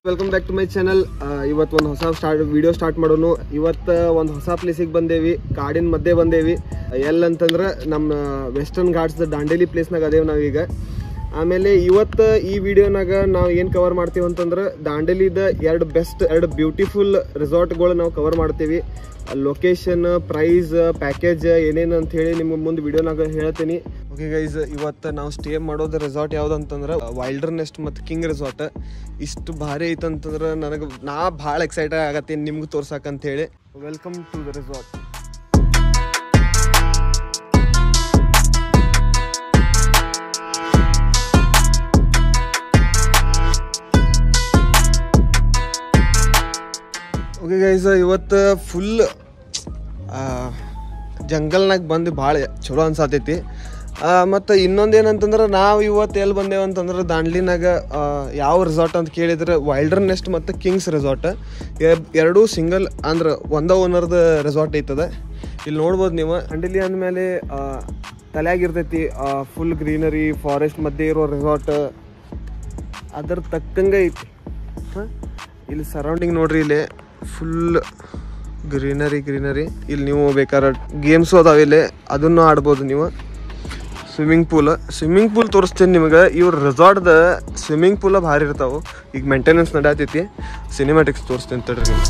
Welcome back to my channel ಇವತ್ತು ಒಂದು ಹೊಸ ಸ್ಟಾರ್ಟ್ ವಿಡಿಯೋ ಸ್ಟಾರ್ಟ್ ಮಾಡೋನು ಇವತ್ತು ಒಂದು ಹೊಸ ಪ್ಲೇಸಿಗೆ ಬಂದೇವಿ ಕಾಡಿನ ಮಧ್ಯೆ ಬಂದೇವಿ ಎಲ್ಲಂತಂದ್ರೆ ನಮ್ಮ ವೆಸ್ಟರ್ನ್ ಘಾಟ್ಸ್ ದಾಂಡೇಲಿ ಪ್ಲೇಸ್ನಾಗ ಅದೇವಿ ನಾವೀಗ ಆಮೇಲೆ ಇವತ್ತು ಈ ವಿಡಿಯೋನಾಗ ನಾವು ಏನು ಕವರ್ ಮಾಡ್ತೀವಿ ಅಂತಂದ್ರೆ ದಾಂಡೇಲಿದ ಎರಡು ಬೆಸ್ಟ್ ಎರಡು ಬ್ಯೂಟಿಫುಲ್ ರೆಸಾರ್ಟ್ಗಳು ನಾವು ಕವರ್ ಮಾಡ್ತೀವಿ ಲೊಕೇಶನ್ ಪ್ರೈಸ್ ಪ್ಯಾಕೇಜ್ ಏನೇನು ಅಂತ ಹೇಳಿ ನಿಮ್ಗೆ ಮುಂದೆ ವಿಡಿಯೋನಾಗ ಹೇಳ್ತೀನಿ ಓಕೆ ಗೈಸ್ ಇವತ್ತು ನಾವು ಸ್ಟೇ ಮಾಡೋದು ರೆಸಾರ್ಟ್ ಯಾವ್ದು ಅಂತಂದ್ರೆ ವೈಲ್ಡರ್ ನೆಸ್ಟ್ ಮತ್ತು ಕಿಂಗ್ ರೆಸಾರ್ಟ್ ಇಷ್ಟು ಭಾರಿ ಐತಂತಂದ್ರೆ ನನಗೆ ನಾ ಭಾಳ ಎಕ್ಸೈಟೆಡ್ ಆಗತ್ತೀನಿ ನಿಮ್ಗೆ ತೋರ್ಸಕ್ಕಂತ ಹೇಳಿ welcome to the resort okay guys ಇವತ್ತು ಫುಲ್ ಜಂಗಲ್ನಾಗ ಬಂದು ಭಾಳ ಚಲೋ ಅನ್ಸಾತೈತಿ ಮತ್ತು ಇನ್ನೊಂದು ಏನಂತಂದ್ರೆ ನಾವು ಇವತ್ತು ಎಲ್ಲಿ ಬಂದೇವು ಅಂತಂದ್ರೆ ದಾಂಡ್ಲಿನಾಗ ಆ, ಯಾವ ರೆಸಾರ್ಟ್ ಅಂತ ಕೇಳಿದ್ರೆ ವೈಲ್ಡರ್ ನೆಸ್ಟ್ ಮತ್ತು ಕಿಂಗ್ಸ್ ರೆಸಾರ್ಟ್ ಎರಡೂ ಸಿಂಗಲ್ ಅಂದ್ರೆ ಒಂದ ಓನರ್ದ ರೆಸಾರ್ಟ್ ಐತದ ಇಲ್ಲಿ ನೋಡ್ಬೋದು ನೀವು ದಾಂಡೇಲಿ ಅಂದಮೇಲೆ ತಲೆಯಾಗಿರ್ತೈತಿ ಫುಲ್ ಗ್ರೀನರಿ ಫಾರೆಸ್ಟ್ ಮಧ್ಯೆ ಇರೋ ರೆಸಾರ್ಟ್ ಅದ್ರ ತಕ್ಕಂಗೆ ಐತಿ ಹಾಂ ಇಲ್ಲಿ ಸರೌಂಡಿಂಗ್ ನೋಡ್ರಿ ಇಲ್ಲಿ ಫುಲ್ ಗ್ರೀನರಿ ಗ್ರೀನರಿ ಇಲ್ಲಿ ನೀವು ಬೇಕಾದ್ರೆ ಗೇಮ್ಸು ಅದಾವ ಇಲ್ಲಿ ಅದನ್ನು ಆಡ್ಬೋದು ನೀವು ಸ್ವಿಮ್ಮಿಂಗ್ ಪೂಲ್ ಸ್ವಿಮ್ಮಿಂಗ್ ಪೂಲ್ ತೋರಿಸ್ತೀನಿ ನಿಮಗೆ ಇವ್ರ ರೆಸಾರ್ಟ್ದ ಸ್ವಿಮ್ಮಿಂಗ್ ಪೂಲ ಭಾರಿ ಇರ್ತಾವೆ ಈಗ ಮೇಂಟೆನೆನ್ಸ್ ನಡೆಯತೈತಿ ಸಿನಿಮ್ಯಾಟಿಕ್ಸ್ ತೋರಿಸ್ತೀನಿ ತಡ್ರಿ ನೀವು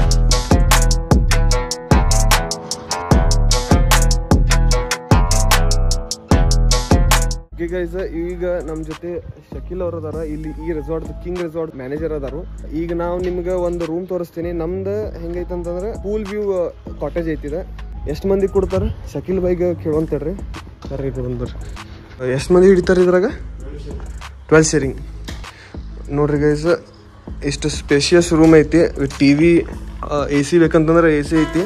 ಓಕೆ ಗೈಸ್ ಈಗ ನಮ್ಮ ಜೊತೆ ಶಕೀಲ್ ಅವ್ರು ಅದಾರ ಇಲ್ಲಿ ಈ ರೆಸಾರ್ಟ್ ಕಿಂಗ್ ರೆಸಾರ್ಟ್ ಮ್ಯಾನೇಜರ್ ಅದಾರು ಈಗ ನಾವು ನಿಮ್ಗೆ ಒಂದು ರೂಮ್ ತೋರಿಸ್ತೀನಿ ನಮ್ದು ಹೆಂಗೈತೆ ಅಂತಂದ್ರೆ ಪೂಲ್ ವ್ಯೂ ಕಾಟೇಜ್ ಐತಿದ ಎಷ್ಟು ಮಂದಿ ಕೊಡ್ತಾರ ಶಕೀಲ್ ಬೈಗ್ ಕೇಳೋಂತೇಳ್ರಿ ಬರ್ರಿ ಇದು ಬಂದ್ರಿ ಎಷ್ಟು ಮಂದಿ ಹಿಡಿತಾರೆ ಇದ್ರಾಗ ಟ್ವೆಲ್ ಶೇರಿಂಗ್ ನೋಡ್ರಿ ಗೈಸ್ ಇಷ್ಟು ಸ್ಪೇಷಿಯಸ್ ರೂಮ್ ಐತಿ ಟಿ ವಿ ಎ ಸಿ ಬೇಕಂತಂದ್ರೆ ಎ ಸಿ ಐತಿ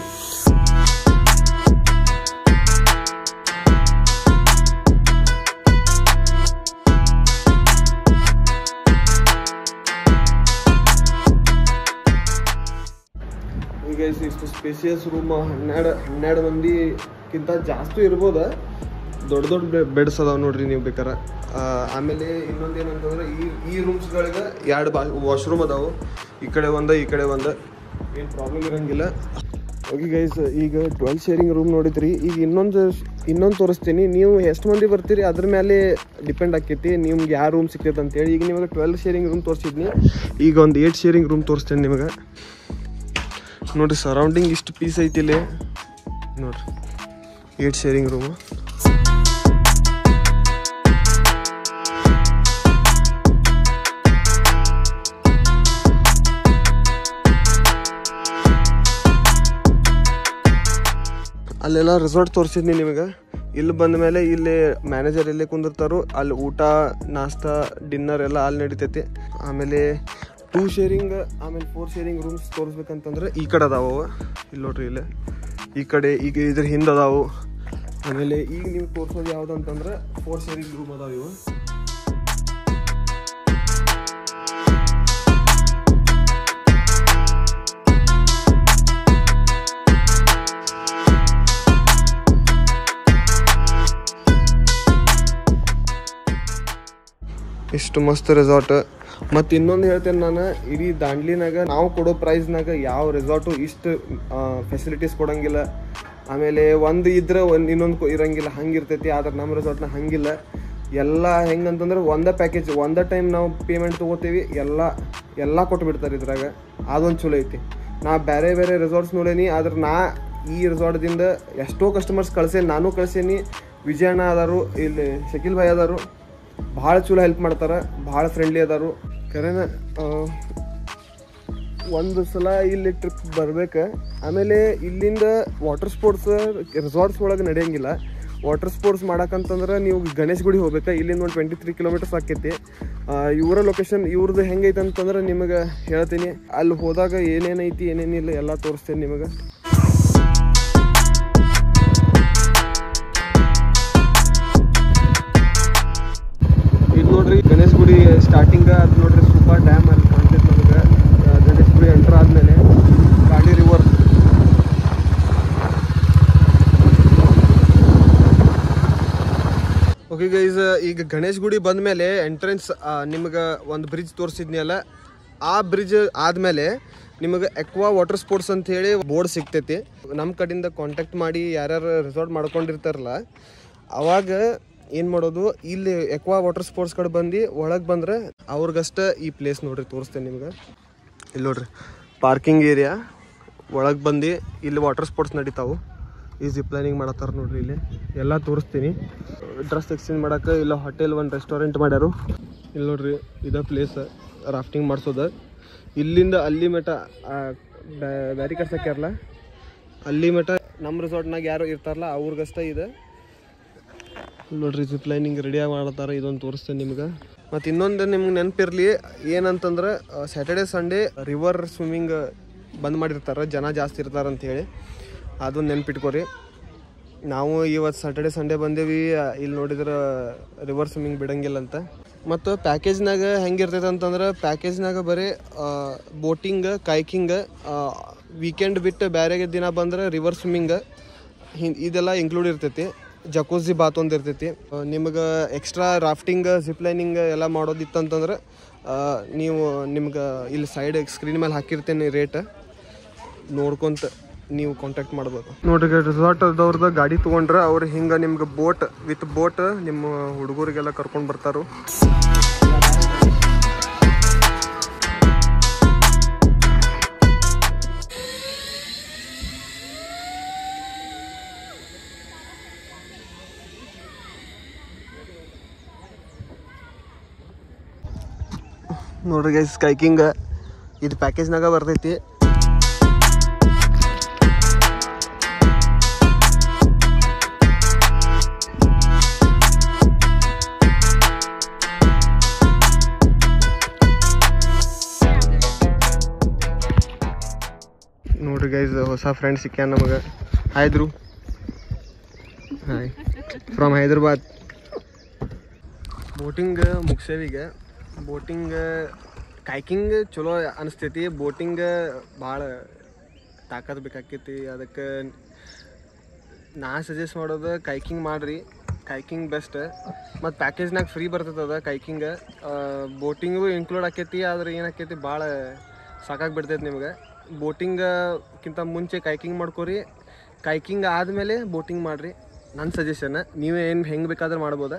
ಈಗ ಇಷ್ಟು ಸ್ಪೇಸಿಯಸ್ ರೂಮ್ ಹನ್ನೆರಡು ಹನ್ನೆರಡು ಮಂದಿಕ್ಕಿಂತ ಜಾಸ್ತಿ ಇರ್ಬೋದ ದೊಡ್ಡ ದೊಡ್ಡ ಬೆಡ್ಸ್ ಅದಾವ ನೋಡ್ರಿ ನೀವು ಬೇಕಾರ ಆ, ಆಮೇಲೆ ಇನ್ನೊಂದು ಏನಂತಂದ್ರೆ ಈ ಈ ರೂಮ್ಸ್ಗಳಿಗೆ ಎರಡು ಬಾ ವಾಶ್ರೂಮ್ ಅದಾವು ಈ ಕಡೆ ಒಂದು ಈ ಕಡೆ ಒಂದು ಏನು ಪ್ರಾಬ್ಲಮ್ ಇರಂಗಿಲ್ಲ ಓಕೆ ಗೈಸ್ ಈಗ ಟ್ವೆಲ್ ಶೇರಿಂಗ್ ರೂಮ್ ನೋಡಿದ್ರಿ ಈಗ ಇನ್ನೊಂದು ಇನ್ನೊಂದು ತೋರಿಸ್ತೀನಿ ನೀವು ಎಷ್ಟು ಮಂದಿ ಬರ್ತೀರಿ ಅದ್ರ ಮೇಲೆ ಡಿಪೆಂಡ್ ಆಕೈತಿ ನಿಮ್ಗೆ ಯಾವ ರೂಮ್ ಸಿಗ್ತೈತೆ ಅಂತೇಳಿ ಈಗ ನಿಮಗೆ ಟ್ವೆಲ್ ಶೇರಿಂಗ್ ರೂಮ್ ತೋರಿಸಿದ್ನಿ ಈಗ ಒಂದು ಏಟ್ ಶೇರಿಂಗ್ ರೂಮ್ ತೋರಿಸ್ತೇನೆ ನಿಮಗೆ ನೋಡ್ರಿ ಸರೌಂಡಿಂಗ್ ಇಷ್ಟು ಪೀಸ್ ಐತಿ ಇಲ್ಲಿ ನೋಡ್ರಿ ಏಟ್ ಶೇರಿಂಗ್ ರೂಮ್ ಅಲ್ಲೆಲ್ಲ ರೆಸಾರ್ಟ್ ತೋರಿಸಿದ್ನಿ ನಿಮಗೆ ಇಲ್ಲಿ ಬಂದ ಮೇಲೆ ಇಲ್ಲಿ ಮ್ಯಾನೇಜರ್ ಇಲ್ಲೇ ಕುಂದಿರ್ತಾರೋ ಅಲ್ಲಿ ಊಟ ನಾಷ್ಟ ಡಿನ್ನರ್ ಎಲ್ಲ ಅಲ್ಲಿ ನಡಿತೈತಿ ಆಮೇಲೆ ಟೂ ಶೇರಿಂಗ್ ಆಮೇಲೆ ಫೋರ್ ಶೇರಿಂಗ್ ರೂಮ್ಸ್ ತೋರಿಸ್ಬೇಕಂತಂದ್ರೆ ಈ ಕಡೆ ಅದಾವ ಅವು. ಇಲ್ಲಿ ನೋಡ್ರಿ ಇಲ್ಲಿ ಈ ಕಡೆ ಈಗ ಇದ್ರ ಹಿಂದೆ ಅದಾವು ಆಮೇಲೆ ಈಗ ನೀವು ತೋರಿಸೋದು ಯಾವ್ದು ಅಂತಂದ್ರೆ ಫೋರ್ ಶೇರಿಂಗ್ ರೂಮ್ ಅದಾವ ಇವು ಇಷ್ಟು ಮಸ್ತ್ ರೆಸಾರ್ಟ್ ಮತ್ತು ಇನ್ನೊಂದು ಹೇಳ್ತೇನೆ ನಾನು ಇಡೀ ದಾಂಡ್ಲಿನಾಗ ನಾವು ಕೊಡೋ ಪ್ರೈಸ್ನಾಗ ಯಾವ ರೆಸಾರ್ಟು ಇಷ್ಟು ಫೆಸಿಲಿಟೀಸ್ ಕೊಡಂಗಿಲ್ಲ ಆಮೇಲೆ ಒಂದು ಇದ್ರೆ ಒಂದು ಇನ್ನೊಂದು ಇರಂಗಿಲ್ಲ ಹಂಗಿರ್ತೈತಿ ಆದ್ರೆ ನಮ್ಮ ರೆಸಾರ್ಟ್ನ ಹಂಗಿಲ್ಲ ಎಲ್ಲ ಹೆಂಗಂತಂದ್ರೆ ಒಂದೇ ಪ್ಯಾಕೇಜ್ ಒಂದೇ ಟೈಮ್ ನಾವು ಪೇಮೆಂಟ್ ತೊಗೋತೀವಿ ಎಲ್ಲ ಎಲ್ಲ ಕೊಟ್ಟು ಬಿಡ್ತಾರೆ ಇದ್ರಾಗ ಅದೊಂದು ಚಲೋ ಐತಿ ನಾ ಬೇರೆ ಬೇರೆ ರೆಸಾರ್ಟ್ಸ್ ನೋಡೇನಿ ಆದ್ರೆ ನಾ ಈ ರೆಸಾರ್ಟ್ದಿಂದ ಎಷ್ಟೋ ಕಸ್ಟಮರ್ಸ್ ಕಳ್ಸೇನಿ ನಾನು ಕಳ್ಸೇನಿ ವಿಜಯಣ್ಣ ಅದಾರು ಇಲ್ಲಿ ಶಕೀಲ್ ಭಾಯ್ ಅದಾರು ಭಾಳ ಚಲೋ ಹೆಲ್ಪ್ ಮಾಡ್ತಾರೆ ಭಾಳ ಫ್ರೆಂಡ್ಲಿ ಅದಾರು ಕರೆನ ಒಂದು ಸಲ ಇಲ್ಲಿ ಟ್ರಿಪ್ ಬರ್ಬೇಕು ಆಮೇಲೆ ಇಲ್ಲಿಂದ ವಾಟರ್ ಸ್ಪೋರ್ಟ್ಸ್ ರೆಸಾರ್ಟ್ಸ್ ಒಳಗೆ ನಡೆಯಂಗಿಲ್ಲ ವಾಟರ್ ಸ್ಪೋರ್ಟ್ಸ್ ಮಾಡಕ್ಕಂತಂದ್ರೆ ನೀವು ಗಣೇಶ್ ಗುಡಿ ಹೋಗ್ಬೇಕು ಇಲ್ಲಿಂದ ಒಂದು ಟ್ವೆಂಟಿ ತ್ರೀ ಕಿಲೋಮೀಟರ್ಸ್ ಆಕೈತಿ ಆ, ಇವರ ಲೊಕೇಶನ್ ಇವ್ರದ್ದು ಹೆಂಗೈತೆ ಅಂತಂದ್ರೆ ನಿಮಗೆ ಹೇಳ್ತೀನಿ ಅಲ್ಲಿ ಹೋದಾಗ ಏನೇನೈತಿ ಏನೇನಿಲ್ಲ ಎಲ್ಲ ತೋರಿಸ್ತೇನೆ ನಿಮಗೆ ಇದು ನೋಡ್ರಿ ಗಣೇಶ್ ಗುಡಿ ಸ್ಟಾರ್ಟಿಂಗ್ ಅದು ನೋಡ್ರಿ ಸೂಪರ್ ಡ್ಯಾಮ್ ಅಲ್ಲಿ ಕಾಣ್ತೈತೆ ನಮಗೆ ಆ, ಗಣೇಶ್ ಗುಡಿ ಎಂಟರ್ ಆದ್ಮೇಲೆ ಗಾಡಿ ರಿವರ್ ಓಕೆ ಗೈಸ್ ಈಗ ಗಣೇಶ್ ಗುಡಿ ಬಂದ್ಮೇಲೆ ಎಂಟ್ರೆನ್ಸ್ ನಿಮ್ಗೆ ಒಂದು ಬ್ರಿಡ್ಜ್ ತೋರಿಸಿದ್ನಿ ಅಲ್ಲ ಆ ಬ್ರಿಡ್ಜ್ ಆದಮೇಲೆ ನಿಮಗೆ ಎಕ್ವಾ ವಾಟರ್ ಸ್ಪೋರ್ಟ್ಸ್ ಅಂತ ಹೇಳಿ ಬೋರ್ಡ್ ಸಿಗ್ತೈತಿ ನಮ್ಮ ಕಡೆಯಿಂದ ಕಾಂಟ್ಯಾಕ್ಟ್ ಮಾಡಿ ಯಾರ್ಯಾರು ರೆಸಾರ್ಟ್ ಮಾಡ್ಕೊಂಡಿರ್ತಾರಲ್ಲ ಅವಾಗ ಏನು ಮಾಡೋದು ಇಲ್ಲಿ ಎಕ್ವಾ ವಾಟರ್ ಸ್ಪೋರ್ಟ್ಸ್ ಕಡೆ ಬಂದು ಒಳಗೆ ಬಂದ್ರೆ ಅವ್ರಿಗಷ್ಟ ಈ ಪ್ಲೇಸ್ ನೋಡ್ರಿ ತೋರಿಸ್ತೇನೆ ನಿಮ್ಗೆ ಇಲ್ಲಿ ನೋಡ್ರಿ ಪಾರ್ಕಿಂಗ್ ಏರಿಯಾ ಒಳಗೆ ಬಂದು ಇಲ್ಲಿ ವಾಟರ್ ಸ್ಪೋರ್ಟ್ಸ್ ನಡೀತಾವು ಈ ಜಿಪ್ ಲೈನಿಂಗ್ ಮಾಡತ್ತಾರ ನೋಡ್ರಿ ಇಲ್ಲಿ ಎಲ್ಲ ತೋರಿಸ್ತೀನಿ ಡ್ರೆಸ್ ಎಕ್ಸ್ಚೇಂಜ್ ಮಾಡಕ್ಕೆ ಇಲ್ಲ ಹೋಟೆಲ್ ಒಂದು ರೆಸ್ಟೋರೆಂಟ್ ಮಾಡ್ಯಾರು ಇಲ್ಲಿ ನೋಡ್ರಿ ಇದ ಪ್ಲೇಸ್ ರಾಫ್ಟಿಂಗ್ ಮಾಡಿಸೋದ ಇಲ್ಲಿಂದ ಅಲ್ಲಿ ಮಟ ಬ್ಯಾರಿಕೇಡ್ಸ್ ಹಾಕ್ಯಾರಲ್ಲ ಅಲ್ಲಿ ಮಟ ನಮ್ಮ ರೆಸಾರ್ಟ್ನಾಗ ಯಾರು ಇರ್ತಾರಲ್ಲ ಅವ್ರಿಗಷ್ಟ ಇದೆ ಇಲ್ಲಿ ನೋಡ್ರಿ ಜಿಪ್ ಲೈನಿಂಗ್ ರೆಡಿಯಾಗಿ ಮಾಡತ್ತಾರ ಇದೊಂದು ತೋರಿಸ್ತೇನೆ ನಿಮ್ಗೆ ಮತ್ತು ಇನ್ನೊಂದು ನಿಮ್ಗೆ ನೆನಪಿರಲಿ ಏನಂತಂದ್ರೆ ಸ್ಯಾಟರ್ಡೆ ಸಂಡೇ ರಿವರ್ ಸ್ವಿಮ್ಮಿಂಗ್ ಬಂದ್ ಮಾಡಿರ್ತಾರೆ ಜನ ಜಾಸ್ತಿ ಇರ್ತಾರೆ ಅಂತ ಹೇಳಿ ಅದೊಂದು ನೆನ್ಪಿಟ್ಕೋರಿ ನಾವು ಇವತ್ತು ಸ್ಯಾಟರ್ಡೆ ಸಂಡೇ ಬಂದೇವಿ ಇಲ್ಲಿ ನೋಡಿದ್ರೆ ರಿವರ್ ಸ್ವಿಮ್ಮಿಂಗ್ ಬಿಡಂಗಿಲ್ಲ ಅಂತ ಮತ್ತು ಪ್ಯಾಕೇಜ್ನಾಗ ಹೆಂಗಿರ್ತೈತೆ ಅಂತಂದ್ರೆ ಪ್ಯಾಕೇಜ್ನಾಗ ಬರೀ ಬೋಟಿಂಗ್ ಕೈಕಿಂಗ್ ವೀಕೆಂಡ್ ಬಿಟ್ಟು ಬೇರೆ ದಿನ ಬಂದ್ರೆ ರಿವರ್ ಸ್ವಿಮ್ಮಿಂಗ್ ಹಿಂ ಇದೆಲ್ಲ ಇನ್ಕ್ಲೂಡ್ ಇರ್ತೈತಿ ಜಕೋಸಿ ಬಾತ್ ಒಂದು ಇರ್ತೈತಿ ನಿಮ್ಗೆ ಎಕ್ಸ್ಟ್ರಾ ರಾಫ್ಟಿಂಗ್ ಜಿಪ್ ಲೈನಿಂಗ್ ಎಲ್ಲ ಮಾಡೋದಿತ್ತಂತಂದ್ರೆ ಆ, ನೀವು ನಿಮ್ಗೆ ಇಲ್ಲಿ ಸೈಡ್ ಸ್ಕ್ರೀನ್ ಮೇಲೆ ಹಾಕಿರ್ತೇನೆ ರೇಟ್ ನೋಡ್ಕೊಂತ ನೀವು ಕಾಂಟ್ಯಾಕ್ಟ್ ಮಾಡ್ಬೋದು ನೋಡ್ರಿ ರೆಸಾರ್ಟ್ ಅದವ್ರದ್ದು ಗಾಡಿ ತೊಗೊಂಡ್ರೆ ಅವ್ರು ಹಿಂಗೆ ನಿಮ್ಗೆ ಬೋಟ್ ವಿತ್ ಬೋಟ್ ನಿಮ್ಮ ಹುಡುಗರಿಗೆಲ್ಲ ಕರ್ಕೊಂಡು ಬರ್ತಾರು ನೋಡ್ರಿ ಗೈಸ್ ಕೈಕಿಂಗ್ ಇದು ಪ್ಯಾಕೇಜ್ನಾಗ ಬರ್ತೈತಿ ನೋಡ್ರಿ ಗೈಸ್ ಹೊಸ ಫ್ರೆಂಡ್ ಸಿಕ್ಕ್ಯಾನ ನಮಗೆ ಹಾಯ್ದ್ರು ಹಾಯ್ ಫ್ರಮ್ ಹೈದ್ರಾಬಾದ್ ಬೋಟಿಂಗ್ ಮುಗ್ಸೇವೀಗ ಬೋಟಿಂಗ್ ಕೈಕಿಂಗ್ ಚಲೋ ಅನಿಸ್ತೈತಿ ಬೋಟಿಂಗ್ ಭಾಳ ತಾಕತ್ ಬೇಕಾಕೈತಿ ಅದಕ್ಕೆ ನಾ ಸಜೆಸ್ಟ್ ಮಾಡೋದು ಕೈಕಿಂಗ್ ಮಾಡಿರಿ ಕೈಕಿಂಗ್ ಬೆಸ್ಟ್ ಮತ್ತು ಪ್ಯಾಕೇಜ್ನಾಗ ಫ್ರೀ ಬರ್ತೈತದ ಕೈಕಿಂಗ್ ಬೋಟಿಂಗು ಇನ್ಕ್ಲೂಡ್ ಆಕೈತಿ ಆದ್ರೆ ಏನಾಕೈತಿ ಭಾಳ ಸಾಕಾಗ್ಬಿಡ್ತೈತಿ ನಿಮ್ಗೆ ಬೋಟಿಂಗ್ಕ್ಕಿಂತ ಮುಂಚೆ ಕೈಕಿಂಗ್ ಮಾಡ್ಕೊರಿ ಕೈಕಿಂಗ್ ಆದಮೇಲೆ ಬೋಟಿಂಗ್ ಮಾಡಿರಿ ನನ್ನ ಸಜೆಷನ್ ನೀವೇ ಏನು ಹೆಂಗೆ ಬೇಕಾದ್ರೆ ಮಾಡ್ಬೋದ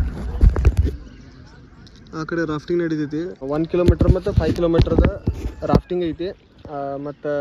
ಆ ಕಡೆ ರಾಫ್ಟಿಂಗ್ ನಡೀತೈತಿ ಒನ್ ಕಿಲೋಮೀಟ್ರ್ ಮತ್ತು ಫೈವ್ ಕಿಲೋಮೀಟ್ರದ ರಾಫ್ಟಿಂಗ್ ಐತಿ ಮತ್ತು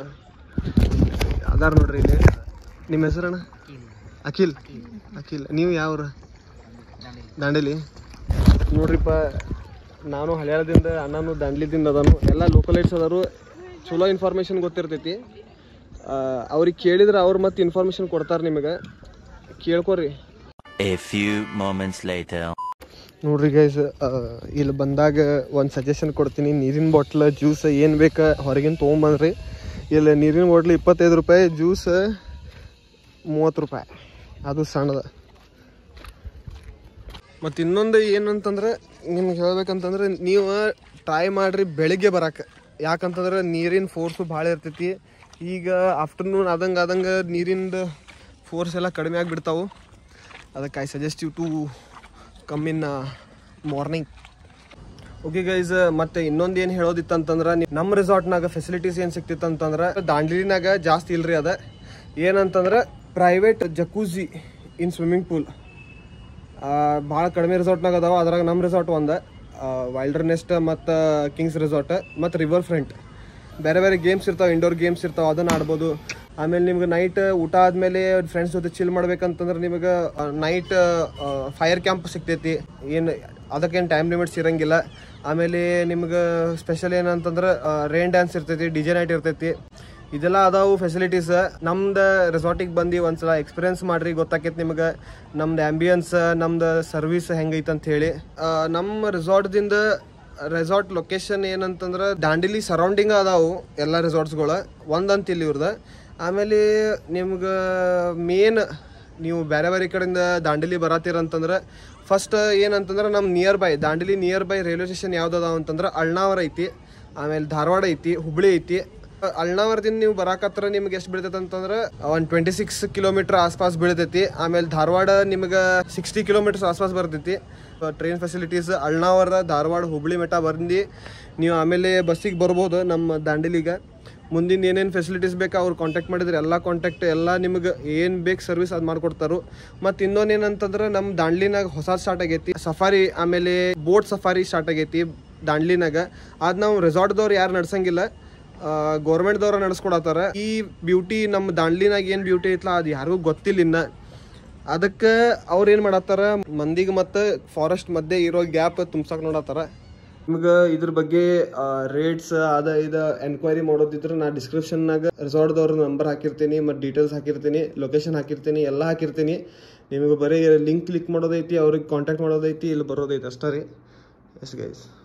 ಅದಾರ ನೋಡ್ರಿ ಇಲ್ಲಿ ನಿಮ್ಮ ಹೆಸರಣ್ಣ ಅಖಿಲ್ ಅಖಿಲ್ ನೀವು ಯಾವ್ರ ದಾಂಡೇಲಿ ನೋಡ್ರಿಪ್ಪ ನಾನು ಹಳ್ಯಾಳದಿಂದ ಅಣ್ಣನು ದಾಂಡ್ಲಿದಿಂದ ಅದಾನು ಎಲ್ಲ ಲೋಕಲೈಟ್ಸ್ ಅದಾರು ಚಲೋ ಇನ್ಫಾರ್ಮೇಷನ್ ಗೊತ್ತಿರ್ತೈತಿ ಅವ್ರಿಗೆ ಕೇಳಿದ್ರೆ ಅವ್ರು ಮತ್ತೆ ಇನ್ಫಾರ್ಮೇಷನ್ ಕೊಡ್ತಾರೆ ನಿಮಗೆ ಕೇಳ್ಕೊರಿ A few moments later. ನೋಡ್ರಿ ಗೈಸ್ ಇಲ್ಲಿ ಬಂದಾಗ ಒಂದು ಸಜೆಷನ್ ಕೊಡ್ತೀನಿ ನೀರಿನ ಬಾಟ್ಲ್ ಜ್ಯೂಸ್ ಏನು ಬೇಕು ಹೊರಗಿನ ತೊಗೊಂಬಂದ್ರಿ ಇಲ್ಲಿ ನೀರಿನ ಬಾಟ್ಲ್ ಇಪ್ಪತ್ತೈದು ರೂಪಾಯಿ ಜ್ಯೂಸ್ ಮೂವತ್ತು ರೂಪಾಯಿ ಅದು ಸಣ್ಣದ ಮತ್ತು ಇನ್ನೊಂದು ಏನಂತಂದ್ರೆ ನಿಮ್ಗೆ ಹೇಳ್ಬೇಕಂತಂದ್ರೆ ನೀವು ಟ್ರೈ ಮಾಡಿರಿ ಬೆಳಿಗ್ಗೆ ಬರಕ್ಕೆ ಯಾಕಂತಂದ್ರೆ ನೀರಿನ ಫೋರ್ಸು ಭಾಳ ಇರ್ತೈತಿ ಈಗ ಆಫ್ಟರ್ನೂನ್ ಆದಂಗೆ ಆದಂಗೆ ನೀರಿಂದು ಫೋರ್ಸ್ ಎಲ್ಲ ಕಡಿಮೆ ಆಗಿಬಿಡ್ತಾವು ಅದಕ್ಕೆ I suggest you to come in morning okay guys ಮತ್ತೆ ಇನ್ನೊಂದು ಏನು ಹೇಳೋದಿತ್ತಂತಂದ್ರೆ ನೀವು ನಮ್ಮ ರೆಸಾರ್ಟ್ನಾಗ ಫೆಸಿಲಿಟೀಸ್ ಏನು ಸಿಕ್ತಿತ್ತಂತಂದ್ರೆ ದಾಂಡೇಲಿನಾಗ ಜಾಸ್ತಿ ಇಲ್ರಿ ಅದ ಏನಂತಂದ್ರೆ private jacuzzi in swimming pool ಭಾಳ ಕಡಿಮೆ ರೆಸಾರ್ಟ್ನಾಗ ಅದಾವ ಅದ್ರಾಗ ನಮ್ಮ ರೆಸಾರ್ಟ್ ಒಂದು ವೈಲ್ಡರ್ ನೆಸ್ಟ್ ಮತ್ತು ಕಿಂಗ್ಸ್ ರೆಸಾರ್ಟ್ ಮತ್ತು ರಿವರ್ ಫ್ರಂಟ್ ಬೇರೆ ಬೇರೆ ಗೇಮ್ಸ್ ಇರ್ತಾವೆ ಇಂಡೋರ್ ಗೇಮ್ಸ್ ಇರ್ತಾವೆ ಅದನ್ನು ಆಡ್ಬೋದು ಆಮೇಲೆ ನಿಮ್ಗೆ ನೈಟ್ ಊಟ ಆದಮೇಲೆ ಫ್ರೆಂಡ್ಸ್ ಜೊತೆ ಚಿಲ್ ಮಾಡ್ಬೇಕಂತಂದ್ರೆ ನಿಮಗೆ ನೈಟ್ ಫೈರ್ ಕ್ಯಾಂಪ್ ಸಿಗ್ತೈತಿ ಏನು ಅದಕ್ಕೇನು ಟೈಮ್ ಲಿಮಿಟ್ಸ್ ಇರಂಗಿಲ್ಲ ಆಮೇಲೆ ನಿಮ್ಗೆ ಸ್ಪೆಷಲ್ ಏನಂತಂದ್ರೆ ರೇನ್ ಡ್ಯಾನ್ಸ್ ಇರ್ತೈತಿ ಡಿ ಜೆ ನೈಟ್ ಇರ್ತೈತಿ ಇದೆಲ್ಲ ಅದಾವು ಫೆಸಿಲಿಟೀಸ್ ನಮ್ದು ರೆಸಾರ್ಟಿಗೆ ಬಂದು ಒಂದ್ಸಲ ಎಕ್ಸ್ಪೀರಿಯನ್ಸ್ ಮಾಡ್ರಿ ಗೊತ್ತಾಕೈತಿ ನಿಮ್ಗೆ ನಮ್ದು ಆ್ಯಂಬಿಯನ್ಸ್ ನಮ್ದು ಸರ್ವಿಸ್ ಹೆಂಗೈತೆ ಅಂತ ಹೇಳಿ ಆ, ನಮ್ಮ ರೆಸಾರ್ಟ್ದಿಂದ ರೆಸಾರ್ಟ್ ಲೊಕೇಶನ್ ಏನಂತಂದ್ರೆ ದಾಂಡೇಲಿ ಸರೌಂಡಿಂಗ್ ಅದಾವು ಎಲ್ಲ ರೆಸಾರ್ಟ್ಸ್ಗಳು ಒಂದಂತ ಇಲ್ಲಿ ಇವ್ರದ ಆಮೇಲೆ ನಿಮ್ಗೆ ಮೇನ್ ನೀವು ಬೇರೆ ಬೇರೆ ಕಡೆಯಿಂದ ದಾಂಡೇಲಿ ಬರತ್ತೀರಂತಂದ್ರೆ ಫಸ್ಟ್ ಏನಂತಂದ್ರೆ ನಮ್ಮ nearby Dandeli nearby railway station ಯಾವ್ದದಾವ ಅಂತಂದ್ರೆ ಅಳ್ನಾವರ ಐತಿ ಆಮೇಲೆ ಧಾರವಾಡ ಐತಿ ಹುಬ್ಳಿ ಐತಿ ಅಳ್ನಾವರದಿಂದ ನೀವು ಬರಾಕತ್ರ ನಿಮ್ಗೆ ಎಷ್ಟು ಬೀಳ್ತೈತೆ ಅಂತಂದ್ರೆ ಒಂದು ಟ್ವೆಂಟಿ ಸಿಕ್ಸ್ ಕಿಲೋಮೀಟರ್ ಆಸ್ಪಾಸ್ ಬೀಳ್ತೈತಿ ಆಮೇಲೆ ಧಾರವಾಡ ನಿಮ್ಗೆ ಸಿಕ್ಸ್ಟಿ ಕಿಲೋಮೀಟರ್ಸ್ ಆಸ್ಪಾಸ್ ಬರ್ತೈತಿ ಟ್ರೈನ್ ಫೆಸಿಲಿಟೀಸ್ ಅಳ್ನಾವರ ಧಾರವಾಡ ಹುಬ್ಳಿ ಮಠ ಬಂದು ನೀವು ಆಮೇಲೆ ಬಸ್ಸಿಗೆ ಬರ್ಬೋದು ನಮ್ಮ ದಾಂಡೇಲಿಗೆ ಮುಂದಿನ ಏನೇನು ಫೆಸಿಲಿಟೀಸ್ ಬೇಕು ಅವ್ರು ಕಾಂಟ್ಯಾಕ್ಟ್ ಮಾಡಿದ್ರೆ ಎಲ್ಲ ಕಾಂಟ್ಯಾಕ್ಟ್ ಎಲ್ಲ ನಿಮ್ಗೆ ಏನು ಬೇಕು ಸರ್ವಿಸ್ ಅದು ಮಾಡ್ಕೊಡ್ತಾರು ಮತ್ತು ಇನ್ನೊಂದು ಏನಂತಂದ್ರೆ ನಮ್ಮ ದಾಂಡ್ಲಿನಾಗ ಹೊಸ ಸ್ಟಾರ್ಟ್ ಆಗೈತಿ ಸಫಾರಿ ಆಮೇಲೆ ಬೋಟ್ ಸಫಾರಿ ಸ್ಟಾರ್ಟ್ ಆಗೈತಿ ದಾಂಡ್ಲಿನಾಗ ಅದು ನಾವು ರೆಸಾರ್ಟ್ದವ್ರು ಯಾರು ನಡ್ಸಂಗಿಲ್ಲ ಗೌರ್ಮೆಂಟ್ದವ್ರ ನಡೆಸ್ಕೊಡತ್ತಾರ ಈ ಬ್ಯೂಟಿ ನಮ್ಮ ದಾಂಡ್ಲಿನಾಗ ಏನು ಬ್ಯೂಟಿ ಐತ್ಲ ಅದು ಯಾರಿಗೂ ಗೊತ್ತಿಲ್ಲ ಇನ್ನ ಅದಕ್ಕೆ ಅವ್ರು ಏನು ಮಾಡತ್ತಾರ ಮಂದಿಗೆ ಮತ್ತು ಫಾರೆಸ್ಟ್ ಮಧ್ಯೆ ಇರೋ ಗ್ಯಾಪ್ ತುಂಬ್ಸಕ್ಕೆ ನೋಡತ್ತಾರ ನಿಮ್ಗೆ ಇದ್ರ ಬಗ್ಗೆ ರೇಟ್ಸ್ ಅದ ಇದು ಎನ್ಕ್ವೈರಿ ಮಾಡೋದಿದ್ರೆ ನಾ ಡಿಸ್ಕ್ರಿಪ್ಷನ್ನಾಗ ರೆಸಾರ್ಟ್ದವ್ರ ನಂಬರ್ ಹಾಕಿರ್ತೀನಿ ಮತ್ತು ಡೀಟೇಲ್ಸ್ ಹಾಕಿರ್ತೀನಿ ಲೊಕೇಶನ್ ಹಾಕಿರ್ತೀನಿ ಎಲ್ಲ ಹಾಕಿರ್ತೀನಿ ನಿಮಗೆ ಬರೀ ಲಿಂಕ್ ಕ್ಲಿಕ್ ಮಾಡೋದೈತಿ ಅವ್ರಿಗೆ ಕಾಂಟ್ಯಾಕ್ಟ್ ಮಾಡೋದೈತಿ ಇಲ್ಲಿ ಬರೋದೈತಿ ಅಷ್ಟೇ ರೀ ಎಸ್ ಗೈಸ್